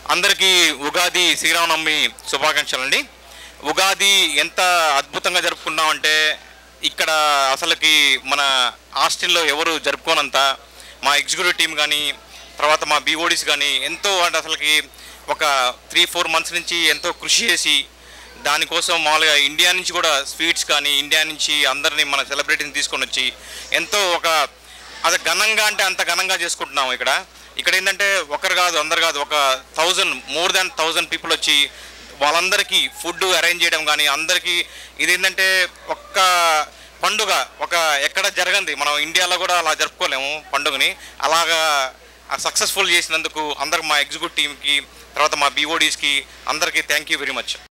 అందరికీ ఉగాది శ్రీరామనవమి శుభాకాంక్షలు అండి ఉగాది ఎంత అద్భుతంగా జరుపుకున్నామంటే ఇక్కడ అసలుకి మన ఆస్టిన్లో ఎవరు జరుపుకోనంత మా ఎగ్జిక్యూటివ్ టీం కానీ తర్వాత మా బీఓడీస్ కానీ ఎంతో అంటే అసలుకి ఒక త్రీ ఫోర్ మంత్స్ నుంచి ఎంతో కృషి చేసి దానికోసం మామూలుగా ఇండియా నుంచి కూడా స్వీట్స్ కానీ ఇండియా నుంచి అందరినీ మన సెలబ్రిటీని తీసుకొని వచ్చి ఎంతో ఒక అది ఘనంగా అంటే అంత ఘనంగా చేసుకుంటున్నాం ఇక్కడ ఇక్కడ ఏంటంటే ఒకరు కాదు అందరు కాదు ఒక thousand more than thousand people వచ్చి వాళ్ళందరికీ ఫుడ్ అరేంజ్ చేయడం కానీ అందరికీ ఇది ఏంటంటే ఒక్క పండుగ ఒక ఎక్కడ జరగంది మనం ఇండియాలో కూడా అలా జరుపుకోలేము పండుగని అలాగా సక్సెస్ఫుల్ చేసినందుకు అందరికి మా ఎగ్జిక్యూటివ్ టీమ్కి తర్వాత మా బీఓడీస్కి అందరికీ థ్యాంక్ యూ వెరీ మచ్